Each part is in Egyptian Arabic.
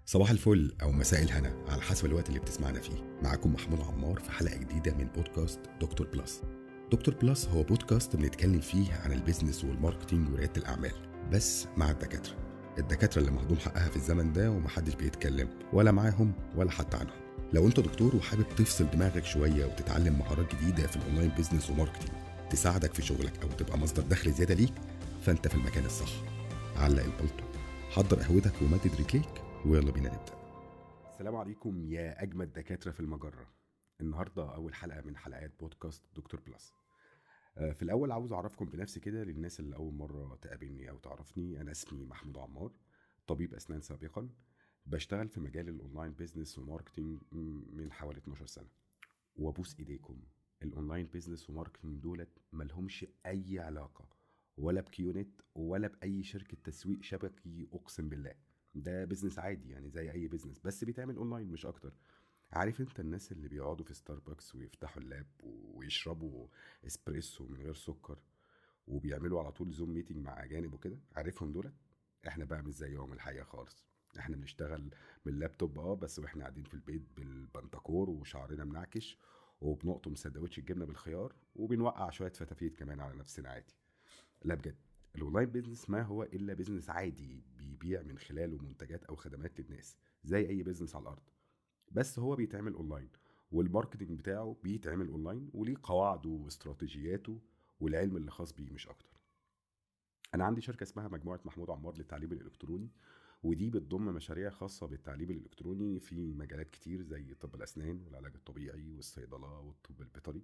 صباح الفل او مساء الهنا على حسب الوقت اللي بتسمعنا فيه معاكم محمود عمار في حلقه جديده من بودكاست دكتور بلس دكتور بلس هو بودكاست بنتكلم فيه عن البيزنس والماركتينج ورياده الاعمال بس مع الدكاتره الدكاتره اللي مهضوم حقها في الزمن ده ومحدش بيتكلم ولا معاهم ولا حتى عنهم لو انت دكتور وحابب تفصل دماغك شويه وتتعلم مهارات جديده في الاونلاين بيزنس وماركتينج تساعدك في شغلك او تبقى مصدر دخل زياده ليك فانت في المكان الصح علق البلطو حضر قهوتك ومدد رجليك ويلا بينا نبدا السلام عليكم يا اجمد دكاتره في المجره النهارده اول حلقه من حلقات بودكاست دكتور بلس آه، في الاول عاوز اعرفكم بنفسي كده للناس اللي اول مره تقابلني او تعرفني انا اسمي محمود عمار طبيب اسنان سابقا بشتغل في مجال الاونلاين بيزنس وماركتينج من حوالي 12 سنه وابوس ايديكم الاونلاين بيزنس وماركتينج دولت ملهمش اي علاقه ولا بكيونت ولا باي شركه تسويق شبكي اقسم بالله ده بيزنس عادي يعني زي اي بيزنس بس بيتعمل اونلاين مش اكتر عارف انت الناس اللي بيقعدوا في ستاربكس ويفتحوا اللاب ويشربوا اسبريسو من غير سكر وبيعملوا على طول زوم ميتنج مع اجانب وكده عارفهم دول احنا بقى مش زيهم الحقيقه خالص احنا بنشتغل من اللابتوب اه بس واحنا قاعدين في البيت بالبنتكور وشعرنا منعكش وبنقطم سندوتش الجبنه بالخيار وبنوقع شويه فتافيت كمان على نفسنا عادي لا بجد الاونلاين بيزنس ما هو الا بيزنس عادي بيبيع من خلاله منتجات او خدمات للناس زي اي بيزنس على الارض بس هو بيتعمل اونلاين والماركتنج بتاعه بيتعمل اونلاين وليه قواعده واستراتيجياته والعلم اللي خاص بيه مش اكتر انا عندي شركه اسمها مجموعه محمود عمار للتعليم الالكتروني ودي بتضم مشاريع خاصة بالتعليم الإلكتروني في مجالات كتير زي طب الأسنان والعلاج الطبيعي والصيدلة والطب البيطري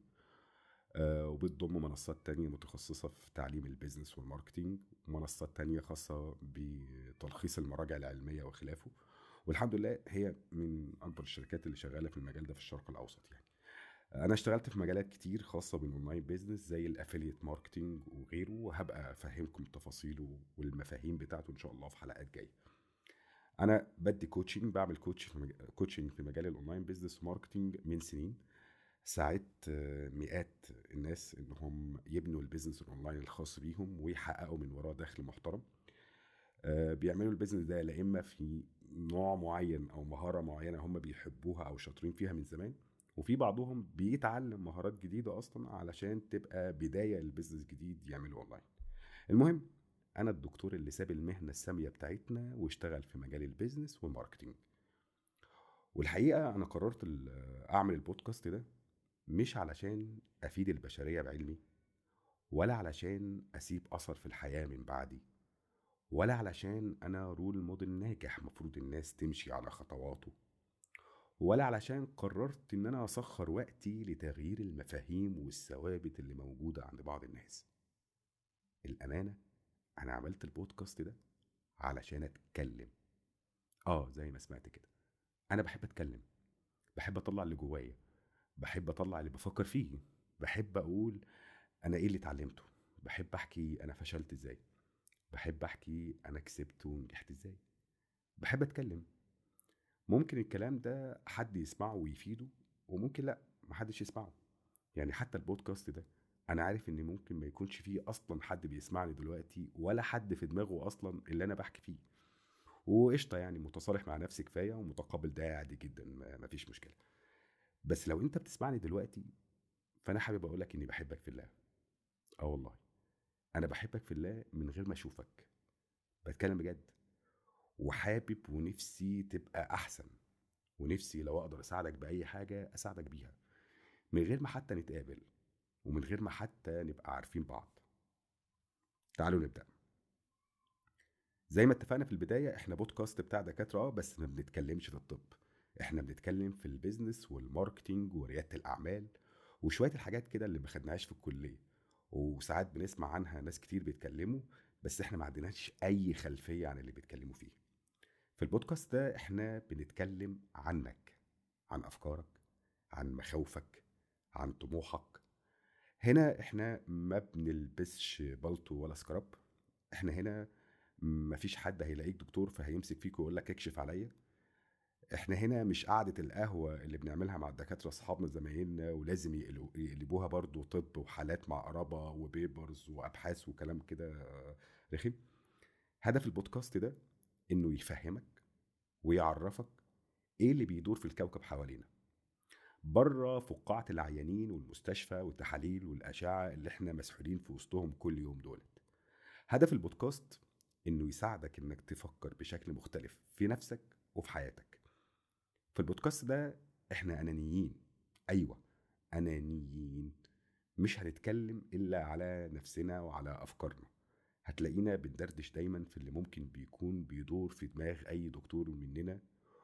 آه، وبتضم منصات تانية متخصصة في تعليم البيزنس والماركتينج ومنصات تانية خاصة بتلخيص المراجع العلمية وخلافه والحمد لله هي من أكبر الشركات اللي شغالة في المجال ده في الشرق الأوسط يعني انا اشتغلت في مجالات كتير خاصه بالاونلاين بيزنس زي الافيليت ماركتنج وغيره وهبقى افهمكم تفاصيله والمفاهيم بتاعته ان شاء الله في حلقات جايه انا بدي كوتشنج بعمل كوتش في مجال كوتشنج في مجال الاونلاين بيزنس وماركتنج من سنين ساعدت مئات الناس انهم يبنوا البيزنس الاونلاين الخاص بيهم ويحققوا من وراه دخل محترم آه، بيعملوا البيزنس ده لا اما في نوع معين او مهاره معينه هم بيحبوها او شاطرين فيها من زمان وفي بعضهم بيتعلم مهارات جديده اصلا علشان تبقى بدايه للبيزنس جديد يعمله اونلاين المهم انا الدكتور اللي ساب المهنه الساميه بتاعتنا واشتغل في مجال البيزنس والماركتينج والحقيقه انا قررت اعمل البودكاست ده مش علشان افيد البشريه بعلمي ولا علشان اسيب اثر في الحياه من بعدي ولا علشان انا رول موديل ناجح مفروض الناس تمشي على خطواته ولا علشان قررت ان انا اسخر وقتي لتغيير المفاهيم والثوابت اللي موجوده عند بعض الناس الامانه انا عملت البودكاست ده علشان اتكلم اه زي ما سمعت كده انا بحب اتكلم بحب اطلع اللي جوايا بحب اطلع اللي بفكر فيه بحب اقول انا ايه اللي اتعلمته بحب احكي انا فشلت ازاي بحب احكي انا كسبت ونجحت ازاي بحب اتكلم ممكن الكلام ده حد يسمعه ويفيده وممكن لا محدش يسمعه يعني حتى البودكاست ده انا عارف ان ممكن ما يكونش فيه اصلا حد بيسمعني دلوقتي ولا حد في دماغه اصلا اللي انا بحكي فيه وقشطه يعني متصالح مع نفسي كفايه ومتقبل ده عادي جدا ما فيش مشكله بس لو انت بتسمعني دلوقتي فانا حابب اقول لك اني بحبك في الله اه والله انا بحبك في الله من غير ما اشوفك بتكلم بجد وحابب ونفسي تبقى احسن ونفسي لو اقدر اساعدك باي حاجه اساعدك بيها من غير ما حتى نتقابل ومن غير ما حتى نبقى عارفين بعض تعالوا نبدا زي ما اتفقنا في البدايه احنا بودكاست بتاع دكاتره اه بس ما بنتكلمش في الطب احنا بنتكلم في البيزنس والماركتينج ورياده الاعمال وشويه الحاجات كده اللي ما خدناهاش في الكليه وساعات بنسمع عنها ناس كتير بيتكلموا بس احنا ما عندناش اي خلفيه عن اللي بيتكلموا فيه في البودكاست ده احنا بنتكلم عنك عن افكارك عن مخاوفك عن طموحك هنا احنا ما بنلبسش بلطو ولا سكراب احنا هنا مفيش حد هيلاقيك دكتور فهيمسك فيك ويقول لك اكشف عليا احنا هنا مش قعده القهوه اللي بنعملها مع الدكاتره اصحابنا زمايلنا ولازم يقلبوها برضو طب وحالات مع قرابه وبيبرز وابحاث وكلام كده رخم هدف البودكاست ده انه يفهمك ويعرفك ايه اللي بيدور في الكوكب حوالينا بره فقاعة العيانين والمستشفى والتحاليل والأشعة اللي احنا مسحولين في وسطهم كل يوم دولت هدف البودكاست انه يساعدك انك تفكر بشكل مختلف في نفسك وفي حياتك في البودكاست ده احنا انانيين ايوه انانيين مش هنتكلم الا على نفسنا وعلى افكارنا هتلاقينا بندردش دايما في اللي ممكن بيكون بيدور في دماغ اي دكتور مننا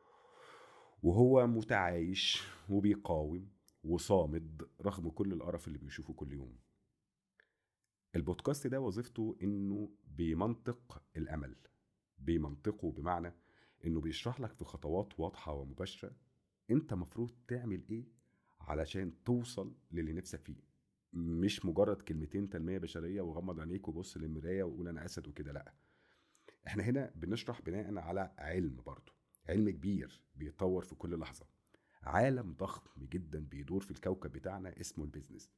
وهو متعايش وبيقاوم وصامد رغم كل القرف اللي بيشوفه كل يوم البودكاست ده وظيفته انه بمنطق الامل بمنطقه بمعنى انه بيشرح لك في خطوات واضحه ومباشره انت مفروض تعمل ايه علشان توصل للي نفسك فيه مش مجرد كلمتين تنميه بشريه وغمض عينيك وبص للمرايه وقول انا اسد وكده لا احنا هنا بنشرح بناء على علم برضه علم كبير بيتطور في كل لحظه عالم ضخم جدا بيدور في الكوكب بتاعنا اسمه البيزنس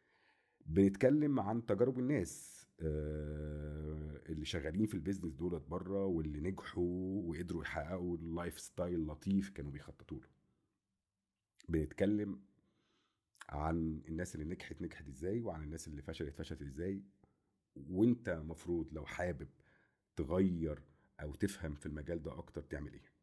بنتكلم عن تجارب الناس آه، اللي شغالين في البيزنس دولت بره واللي نجحوا وقدروا يحققوا اللايف ستايل لطيف كانوا بيخططوا له بنتكلم عن الناس اللي نجحت نجحت ازاي وعن الناس اللي فشلت فشلت ازاي وانت مفروض لو حابب تغير او تفهم في المجال ده اكتر تعمل ايه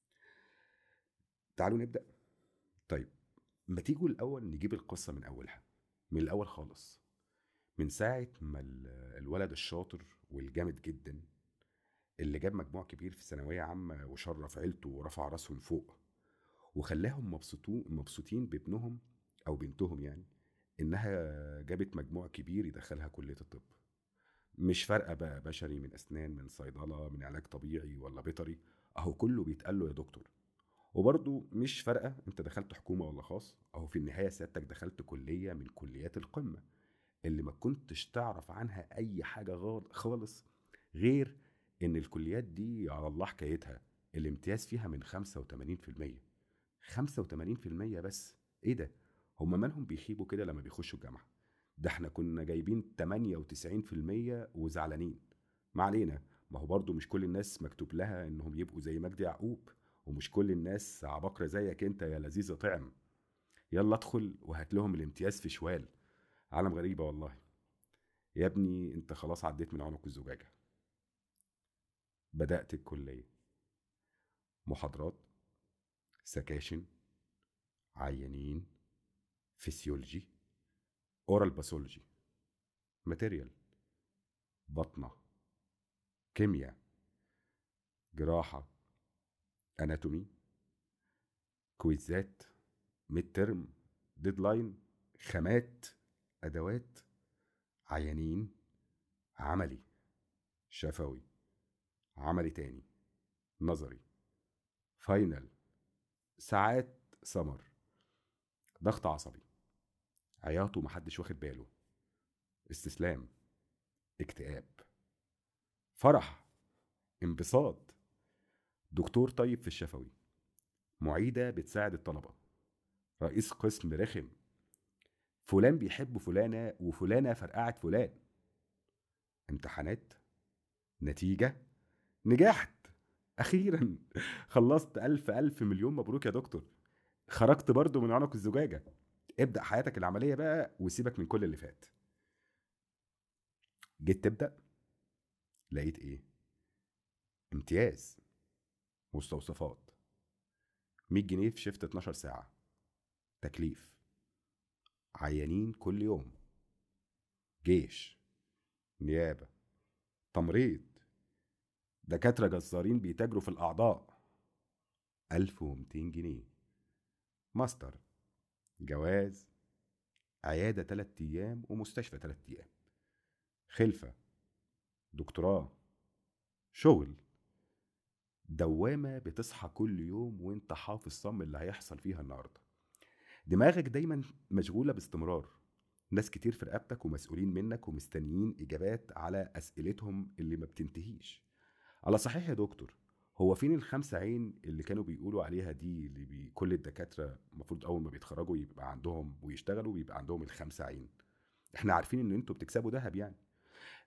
تعالوا نبدا طيب ما تيجوا الاول نجيب القصه من اولها من الاول خالص من ساعه ما الولد الشاطر والجامد جدا اللي جاب مجموع كبير في ثانويه عامه وشرف عيلته ورفع راسهم فوق وخلاهم مبسوطين مبسوطين بابنهم او بنتهم يعني انها جابت مجموع كبير يدخلها كليه الطب مش فارقه بقى بشري من اسنان من صيدله من علاج طبيعي ولا بيطري اهو كله بيتقال له يا دكتور وبرضه مش فارقه انت دخلت حكومه ولا خاص اهو في النهايه سيادتك دخلت كليه من كليات القمه اللي ما كنتش تعرف عنها اي حاجه خالص غير ان الكليات دي على الله حكايتها الامتياز فيها من 85% 85% بس ايه ده هم مالهم بيخيبوا كده لما بيخشوا الجامعه ده احنا كنا جايبين 98% وزعلانين ما علينا ما هو برضه مش كل الناس مكتوب لها انهم يبقوا زي مجدي يعقوب ومش كل الناس عباقرة زيك انت يا لذيذة طعم يلا ادخل وهات لهم الامتياز في شوال عالم غريبة والله يا ابني انت خلاص عديت من عنق الزجاجة بدأت الكلية محاضرات سكاشن عيانين فسيولوجي اورال باثولوجي ماتيريال بطنة كيمياء جراحة اناتومي كويزات ميد ترم ديدلاين خامات ادوات عيانين عملي شفوي عملي تاني نظري فاينل ساعات سمر ضغط عصبي عياط ومحدش واخد باله استسلام اكتئاب فرح انبساط دكتور طيب في الشفوي معيدة بتساعد الطلبة رئيس قسم رخم فلان بيحب فلانة وفلانة فرقعت فلان امتحانات نتيجة نجحت أخيرا خلصت ألف ألف مليون مبروك يا دكتور خرجت برضو من عنق الزجاجة ابدأ حياتك العملية بقى وسيبك من كل اللي فات جيت تبدأ لقيت ايه امتياز مستوصفات 100 جنيه في شيفت 12 ساعة تكليف عيانين كل يوم جيش نيابة تمريض دكاترة جزارين بيتاجروا في الأعضاء 1200 جنيه ماستر جواز عيادة تلات أيام ومستشفى تلات أيام خلفة دكتوراه شغل دوامة بتصحى كل يوم وانت حافظ صم اللي هيحصل فيها النهاردة دماغك دايما مشغولة باستمرار ناس كتير في رقبتك ومسؤولين منك ومستنيين إجابات على أسئلتهم اللي ما بتنتهيش على صحيح يا دكتور هو فين الخمسة عين اللي كانوا بيقولوا عليها دي اللي بي كل الدكاترة المفروض أول ما بيتخرجوا يبقى عندهم ويشتغلوا بيبقى عندهم الخمسة عين احنا عارفين ان انتوا بتكسبوا ذهب يعني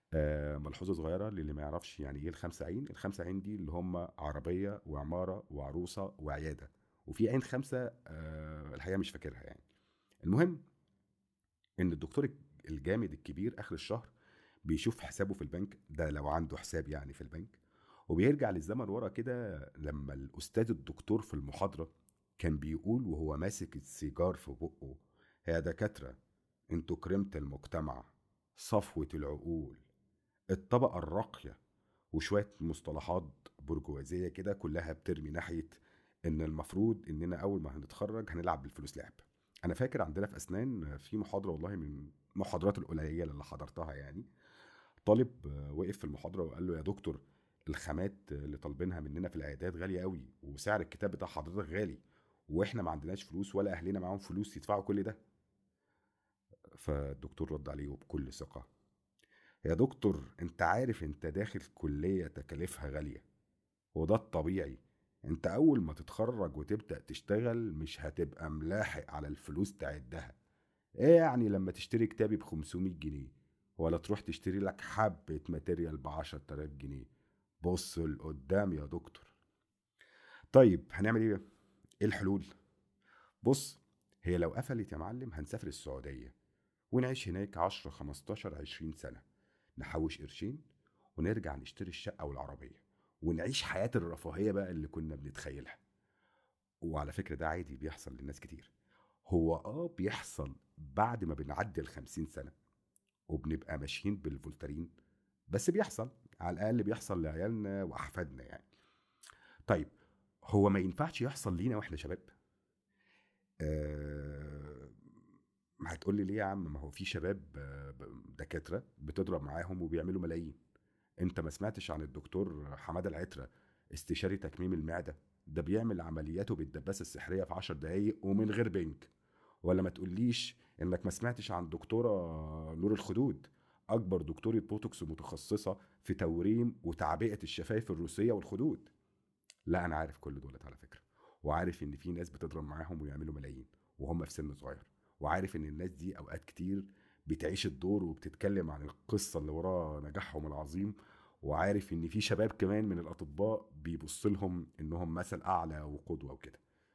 آه ملحوظه صغيره للي ما يعرفش يعني ايه الخمسه عين الخمسه عين دي اللي هم عربيه وعماره وعروسه وعياده وفي عين خمسه آه الحقيقه مش فاكرها يعني المهم ان الدكتور الجامد الكبير اخر الشهر بيشوف حسابه في البنك ده لو عنده حساب يعني في البنك وبيرجع للزمن ورا كده لما الاستاذ الدكتور في المحاضره كان بيقول وهو ماسك السيجار في بقه يا دكاتره انتوا كريمه المجتمع صفوه العقول الطبقه الراقيه وشويه مصطلحات برجوازيه كده كلها بترمي ناحيه ان المفروض اننا اول ما هنتخرج هنلعب بالفلوس لعب انا فاكر عندنا في اسنان في محاضره والله من المحاضرات القليله اللي حضرتها يعني طالب وقف في المحاضره وقال له يا دكتور الخامات اللي طالبينها مننا في العيادات غاليه قوي وسعر الكتاب بتاع حضرتك غالي واحنا ما عندناش فلوس ولا اهلنا معاهم فلوس يدفعوا كل ده فالدكتور رد عليه وبكل ثقه يا دكتور انت عارف انت داخل كليه تكاليفها غاليه وده الطبيعي انت اول ما تتخرج وتبدا تشتغل مش هتبقى ملاحق على الفلوس تعدها ايه يعني لما تشتري كتابي ب 500 جنيه ولا تروح تشتري لك حبة ماتيريال ب 10000 جنيه بص لقدام يا دكتور طيب هنعمل ايه ايه الحلول بص هي لو قفلت يا معلم هنسافر السعودية ونعيش هناك 10 15 20 سنة نحوش قرشين ونرجع نشتري الشقة والعربية ونعيش حياة الرفاهية بقى اللي كنا بنتخيلها وعلى فكرة ده عادي بيحصل لناس كتير هو اه بيحصل بعد ما بنعدي ال 50 سنة وبنبقى ماشيين بالفولترين بس بيحصل على الأقل بيحصل لعيالنا وأحفادنا يعني طيب هو ما ينفعش يحصل لينا واحنا شباب أه هتقول لي ليه يا عم ما هو في شباب دكاتره بتضرب معاهم وبيعملوا ملايين انت ما سمعتش عن الدكتور حماده العتره استشاري تكميم المعده ده بيعمل عملياته بالدباسه السحريه في 10 دقايق ومن غير بنك ولا ما تقوليش انك ما سمعتش عن دكتوره نور الخدود اكبر دكتوره بوتوكس متخصصه في توريم وتعبئه الشفايف الروسيه والخدود لا انا عارف كل دولت على فكره وعارف ان في ناس بتضرب معاهم ويعملوا ملايين وهم في سن صغير وعارف ان الناس دي اوقات كتير بتعيش الدور وبتتكلم عن القصه اللي ورا نجاحهم العظيم وعارف ان في شباب كمان من الاطباء بيبص لهم انهم مثل اعلى وقدوه وكده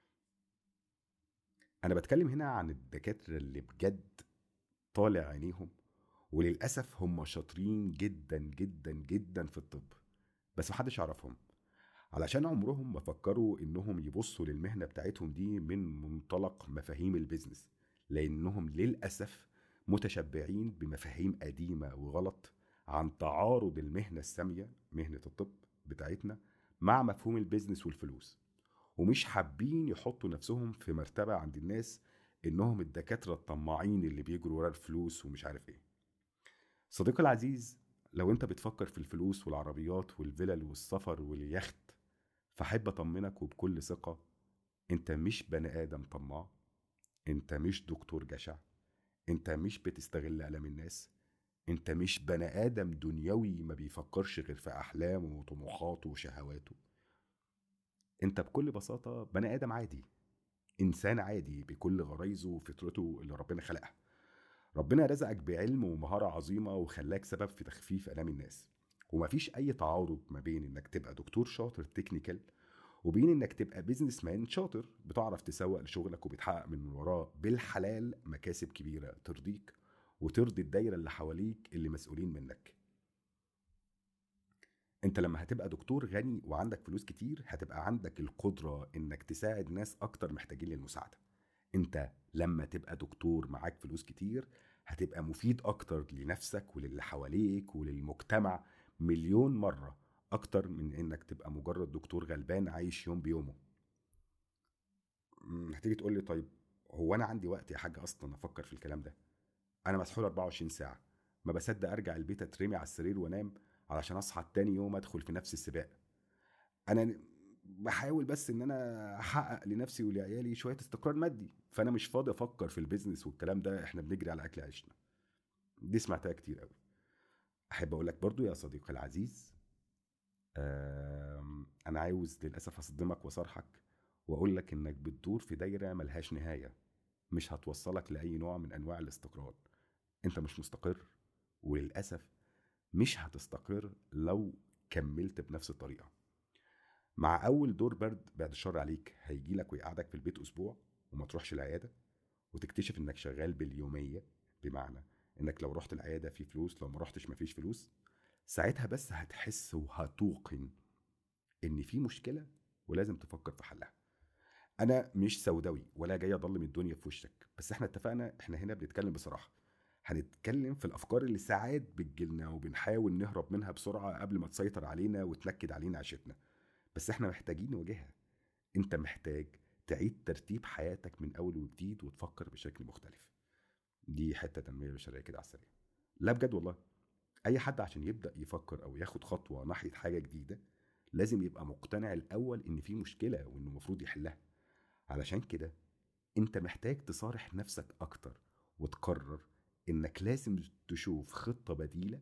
انا بتكلم هنا عن الدكاتره اللي بجد طالع عينيهم وللاسف هم شاطرين جدا جدا جدا في الطب بس محدش يعرفهم علشان عمرهم ما فكروا انهم يبصوا للمهنه بتاعتهم دي من منطلق مفاهيم البيزنس لانهم للاسف متشبعين بمفاهيم قديمه وغلط عن تعارض المهنه الساميه مهنه الطب بتاعتنا مع مفهوم البيزنس والفلوس ومش حابين يحطوا نفسهم في مرتبه عند الناس انهم الدكاتره الطماعين اللي بيجروا ورا الفلوس ومش عارف ايه صديقي العزيز لو انت بتفكر في الفلوس والعربيات والفلل والسفر واليخت فحب اطمنك وبكل ثقه انت مش بني ادم طماع انت مش دكتور جشع انت مش بتستغل الم الناس انت مش بني ادم دنيوي ما بيفكرش غير في احلامه وطموحاته وشهواته انت بكل بساطه بني ادم عادي انسان عادي بكل غرايزه وفطرته اللي ربنا خلقها ربنا رزقك بعلم ومهاره عظيمه وخلاك سبب في تخفيف الام الناس ومفيش اي تعارض ما بين انك تبقى دكتور شاطر تكنيكال وبين انك تبقى بيزنس مان شاطر بتعرف تسوق لشغلك وبتحقق من وراه بالحلال مكاسب كبيره ترضيك وترضي الدايره اللي حواليك اللي مسؤولين منك انت لما هتبقى دكتور غني وعندك فلوس كتير هتبقى عندك القدره انك تساعد ناس اكتر محتاجين للمساعده انت لما تبقى دكتور معاك فلوس كتير هتبقى مفيد اكتر لنفسك وللي حواليك وللمجتمع مليون مره اكتر من انك تبقى مجرد دكتور غلبان عايش يوم بيومه هتيجي تقول لي طيب هو انا عندي وقت يا حاج اصلا افكر في الكلام ده انا مسحول 24 ساعه ما بصدق ارجع البيت اترمي على السرير وانام علشان اصحى تاني يوم ادخل في نفس السباق انا بحاول بس ان انا احقق لنفسي ولعيالي شويه استقرار مادي فانا مش فاضي افكر في البيزنس والكلام ده احنا بنجري على اكل عيشنا دي سمعتها كتير قوي احب اقول لك برضو يا صديقي العزيز انا عاوز للاسف اصدمك وصرحك واقول لك انك بتدور في دايره ملهاش نهايه مش هتوصلك لاي نوع من انواع الاستقرار انت مش مستقر وللاسف مش هتستقر لو كملت بنفس الطريقه مع اول دور برد بعد الشر عليك هيجي لك ويقعدك في البيت اسبوع وما تروحش العياده وتكتشف انك شغال باليوميه بمعنى انك لو رحت العياده في فلوس لو ما رحتش مفيش فلوس ساعتها بس هتحس وهتوقن ان في مشكله ولازم تفكر في حلها انا مش سوداوي ولا جاي اضلم الدنيا في وشك بس احنا اتفقنا احنا هنا بنتكلم بصراحه هنتكلم في الافكار اللي ساعات بتجيلنا وبنحاول نهرب منها بسرعه قبل ما تسيطر علينا وتنكد علينا عيشتنا بس احنا محتاجين نواجهها انت محتاج تعيد ترتيب حياتك من اول وجديد وتفكر بشكل مختلف دي حته تنميه بشريه كده على السريع لا بجد والله اي حد عشان يبدا يفكر او ياخد خطوه ناحيه حاجه جديده لازم يبقى مقتنع الاول ان في مشكله وانه المفروض يحلها علشان كده انت محتاج تصارح نفسك اكتر وتقرر انك لازم تشوف خطه بديله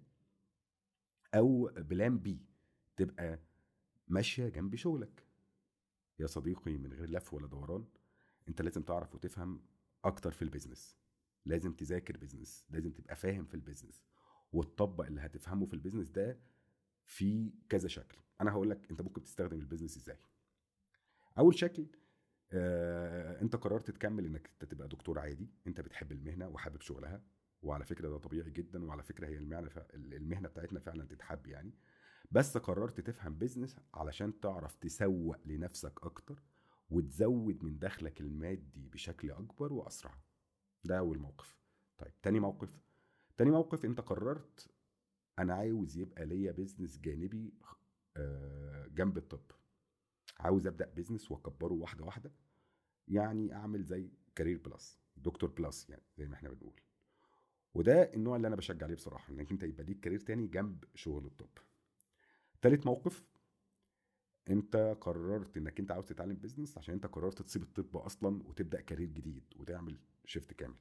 او بلان بي تبقى ماشيه جنب شغلك يا صديقي من غير لف ولا دوران انت لازم تعرف وتفهم اكتر في البيزنس لازم تذاكر بيزنس لازم تبقى فاهم في البيزنس وتطبق اللي هتفهمه في البيزنس ده في كذا شكل انا هقول لك انت ممكن تستخدم البيزنس ازاي اول شكل آه، انت قررت تكمل انك انت تبقى دكتور عادي انت بتحب المهنه وحابب شغلها وعلى فكره ده طبيعي جدا وعلى فكره هي المهنه ف... المهنه بتاعتنا فعلا تتحب يعني بس قررت تفهم بيزنس علشان تعرف تسوق لنفسك اكتر وتزود من دخلك المادي بشكل اكبر واسرع ده اول موقف طيب تاني موقف تاني موقف انت قررت انا عاوز يبقى ليا بيزنس جانبي آه، جنب الطب عاوز ابدا بيزنس واكبره واحده واحده يعني اعمل زي كارير بلس دكتور بلس يعني زي ما احنا بنقول وده النوع اللي انا بشجع عليه بصراحه انك انت يبقى ليك كارير تاني جنب شغل الطب تالت موقف انت قررت انك انت عاوز تتعلم بيزنس عشان انت قررت تسيب الطب اصلا وتبدا كارير جديد وتعمل شيفت كامل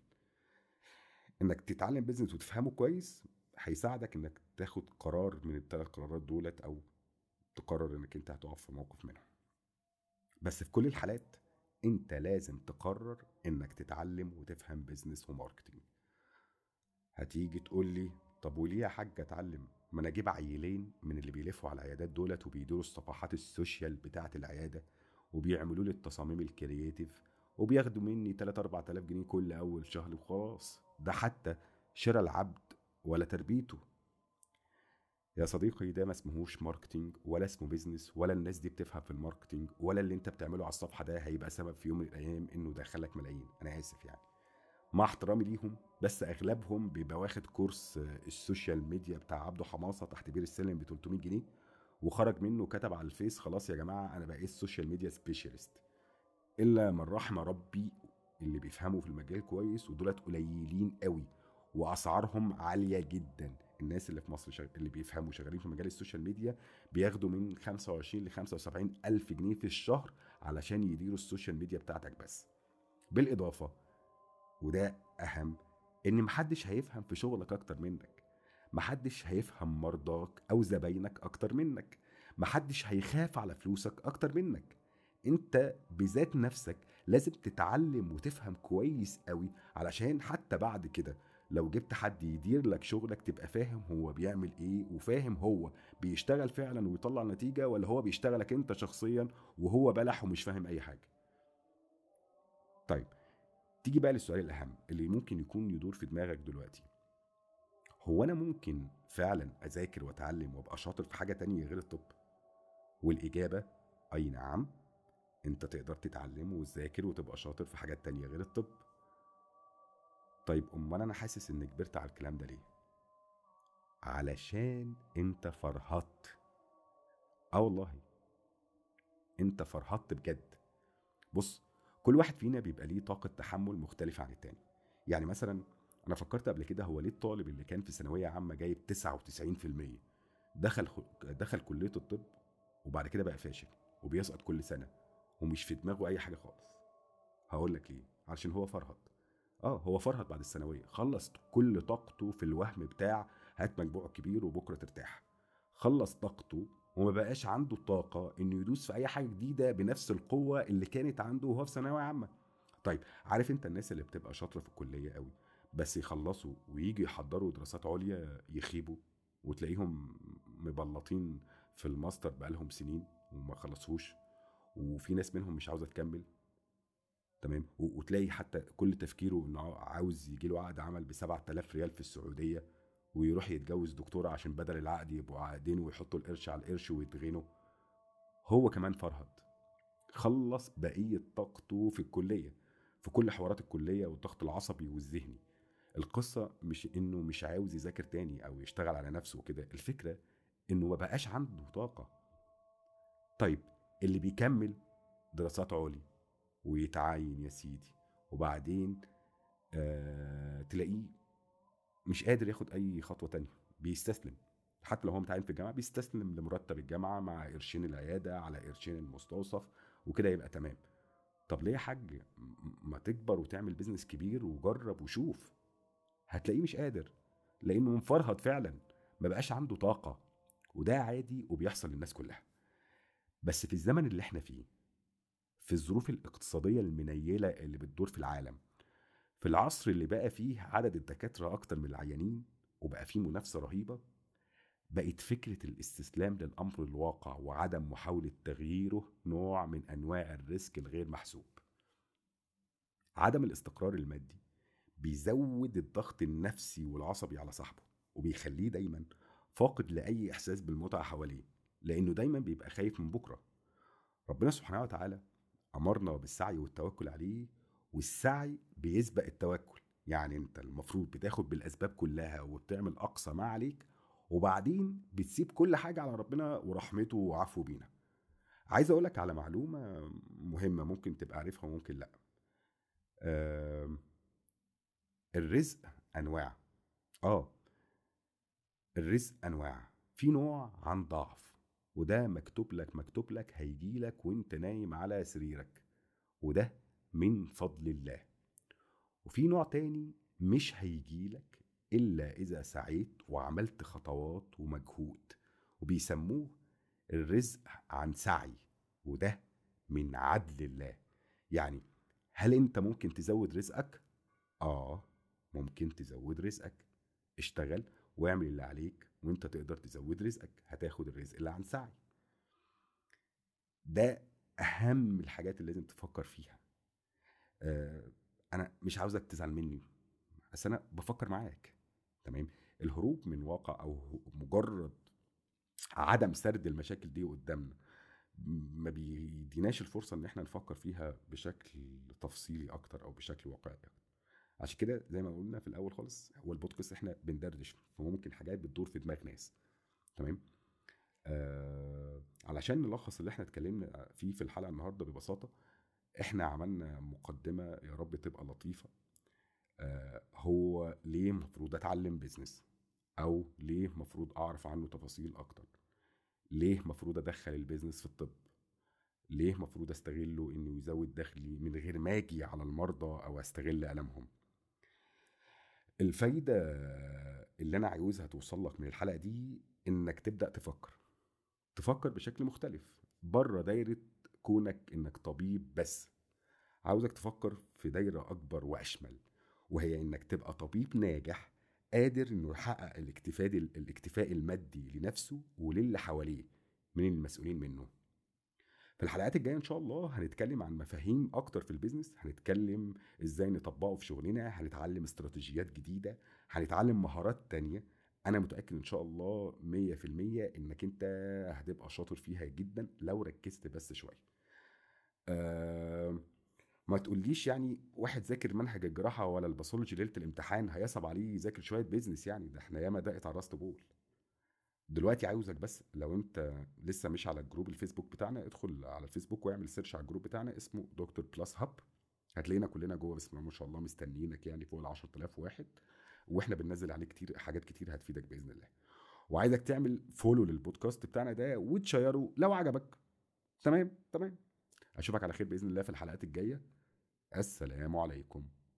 انك تتعلم بيزنس وتفهمه كويس هيساعدك انك تاخد قرار من الثلاث قرارات دولت او تقرر انك انت هتقف في موقف منهم بس في كل الحالات انت لازم تقرر انك تتعلم وتفهم بيزنس وماركتنج هتيجي تقول لي طب وليه يا حاج اتعلم ما انا اجيب عيلين من اللي بيلفوا على العيادات دولت وبيديروا الصفحات السوشيال بتاعه العياده وبيعملوا لي التصاميم الكرييتيف وبياخدوا مني 3 4000 جنيه كل اول شهر وخلاص ده حتى شراء العبد ولا تربيته يا صديقي ده ما اسمهوش ماركتينج ولا اسمه بيزنس ولا الناس دي بتفهم في الماركتينج ولا اللي انت بتعمله على الصفحه ده هيبقى سبب في يوم من الايام انه دخلك ملايين انا اسف يعني مع احترامي ليهم بس اغلبهم بيبقى واخد كورس السوشيال ميديا بتاع عبده حماصه تحت بير السلم ب 300 جنيه وخرج منه كتب على الفيس خلاص يا جماعه انا بقيت السوشيال ميديا سبيشالست الا من رحم ربي اللي بيفهموا في المجال كويس ودولت قليلين قوي واسعارهم عاليه جدا الناس اللي في مصر شغ... اللي بيفهموا شغالين في مجال السوشيال ميديا بياخدوا من 25 ل 75 الف جنيه في الشهر علشان يديروا السوشيال ميديا بتاعتك بس بالاضافه وده اهم ان محدش هيفهم في شغلك اكتر منك محدش هيفهم مرضاك او زباينك اكتر منك محدش هيخاف على فلوسك اكتر منك انت بذات نفسك لازم تتعلم وتفهم كويس قوي علشان حتى بعد كده لو جبت حد يدير لك شغلك تبقى فاهم هو بيعمل ايه وفاهم هو بيشتغل فعلا ويطلع نتيجة ولا هو بيشتغلك انت شخصيا وهو بلح ومش فاهم اي حاجة طيب تيجي بقى للسؤال الاهم اللي ممكن يكون يدور في دماغك دلوقتي هو انا ممكن فعلا اذاكر واتعلم وابقى شاطر في حاجة تانية غير الطب والاجابة اي نعم انت تقدر تتعلم وتذاكر وتبقى شاطر في حاجات تانية غير الطب طيب امال انا حاسس اني كبرت على الكلام ده ليه علشان انت فرهطت اه والله انت فرهطت بجد بص كل واحد فينا بيبقى ليه طاقة تحمل مختلفة عن التاني يعني مثلا انا فكرت قبل كده هو ليه الطالب اللي كان في ثانوية عامة جايب 99% دخل دخل كلية الطب وبعد كده بقى فاشل وبيسقط كل سنة ومش في دماغه اي حاجة خالص هقول لك ليه عشان هو فرهط اه هو فرهد بعد الثانويه خلص كل طاقته في الوهم بتاع هات مجموع كبير وبكره ترتاح خلص طاقته وما بقاش عنده طاقه انه يدوس في اي حاجه جديده بنفس القوه اللي كانت عنده وهو في ثانويه عامه طيب عارف انت الناس اللي بتبقى شاطره في الكليه قوي بس يخلصوا ويجي يحضروا دراسات عليا يخيبوا وتلاقيهم مبلطين في الماستر بقالهم سنين وما خلصوش وفي ناس منهم مش عاوزه تكمل تمام وتلاقي حتى كل تفكيره انه عاوز يجي له عقد عمل ب 7000 ريال في السعوديه ويروح يتجوز دكتوره عشان بدل العقد يبقوا عقدين ويحطوا القرش على القرش ويتغنوا هو كمان فرهد خلص بقيه طاقته في الكليه في كل حوارات الكليه والضغط العصبي والذهني القصه مش انه مش عاوز يذاكر تاني او يشتغل على نفسه وكده الفكره انه ما بقاش عنده طاقه طيب اللي بيكمل دراسات عليا ويتعين يا سيدي وبعدين آه تلاقيه مش قادر ياخد اي خطوه تانية بيستسلم حتى لو هو متعين في الجامعه بيستسلم لمرتب الجامعه مع قرشين العياده على قرشين المستوصف وكده يبقى تمام طب ليه يا حاج ما تكبر وتعمل بيزنس كبير وجرب وشوف هتلاقيه مش قادر لانه مفرهد فعلا ما بقاش عنده طاقه وده عادي وبيحصل للناس كلها بس في الزمن اللي احنا فيه في الظروف الاقتصاديه المنيله اللي بتدور في العالم في العصر اللي بقى فيه عدد الدكاتره اكتر من العيانين وبقى فيه منافسه رهيبه بقت فكره الاستسلام للامر الواقع وعدم محاوله تغييره نوع من انواع الريسك الغير محسوب عدم الاستقرار المادي بيزود الضغط النفسي والعصبي على صاحبه وبيخليه دايما فاقد لاي احساس بالمتعه حواليه لانه دايما بيبقى خايف من بكره ربنا سبحانه وتعالى امرنا بالسعي والتوكل عليه والسعي بيسبق التوكل يعني انت المفروض بتاخد بالاسباب كلها وبتعمل اقصى ما عليك وبعدين بتسيب كل حاجه على ربنا ورحمته وعفو بينا عايز اقول لك على معلومه مهمه ممكن تبقى عارفها وممكن لا الرزق انواع اه الرزق انواع في نوع عن ضعف وده مكتوب لك مكتوب لك هيجي لك وانت نايم على سريرك وده من فضل الله وفي نوع تاني مش هيجي لك إلا إذا سعيت وعملت خطوات ومجهود وبيسموه الرزق عن سعي وده من عدل الله يعني هل انت ممكن تزود رزقك؟ اه ممكن تزود رزقك اشتغل واعمل اللي عليك وانت تقدر تزود رزقك هتاخد الرزق اللي عن سعي ده اهم الحاجات اللي لازم تفكر فيها آه انا مش عاوزك تزعل مني بس انا بفكر معاك تمام الهروب من واقع او مجرد عدم سرد المشاكل دي قدامنا ما بيديناش الفرصه ان احنا نفكر فيها بشكل تفصيلي اكتر او بشكل واقعي اكتر عشان كده زي ما قلنا في الاول خالص هو البودكاست احنا بندردش فممكن حاجات بتدور في دماغ ناس تمام آه علشان نلخص اللي احنا اتكلمنا فيه في الحلقه النهارده ببساطه احنا عملنا مقدمه يا رب تبقى لطيفه آه هو ليه المفروض اتعلم بيزنس او ليه المفروض اعرف عنه تفاصيل اكتر ليه المفروض ادخل البيزنس في الطب ليه المفروض استغله انه يزود دخلي من غير ما اجي على المرضى او استغل المهم الفايدة اللي أنا عاوزها توصل لك من الحلقة دي إنك تبدأ تفكر تفكر بشكل مختلف بره دايرة كونك إنك طبيب بس عاوزك تفكر في دايرة أكبر وأشمل وهي إنك تبقى طبيب ناجح قادر إنه يحقق الاكتفاء الاكتفاء المادي لنفسه وللي حواليه من المسؤولين منه في الحلقات الجايه ان شاء الله هنتكلم عن مفاهيم اكتر في البيزنس هنتكلم ازاي نطبقه في شغلنا هنتعلم استراتيجيات جديده هنتعلم مهارات تانية انا متاكد ان شاء الله 100% انك انت هتبقى شاطر فيها جدا لو ركزت بس شويه أه ما تقوليش يعني واحد ذاكر منهج الجراحه ولا الباثولوجي ليله الامتحان هيصعب عليه يذاكر شويه بيزنس يعني ده احنا ياما دقت على راس طبول دلوقتي عاوزك بس لو انت لسه مش على الجروب الفيسبوك بتاعنا ادخل على الفيسبوك واعمل سيرش على الجروب بتاعنا اسمه دكتور بلس هاب هتلاقينا كلنا جوه بسم الله ما شاء الله مستنيينك يعني فوق ال 10000 واحد واحنا بننزل عليه كتير حاجات كتير هتفيدك باذن الله وعايزك تعمل فولو للبودكاست بتاعنا ده وتشيره لو عجبك تمام تمام اشوفك على خير باذن الله في الحلقات الجايه السلام عليكم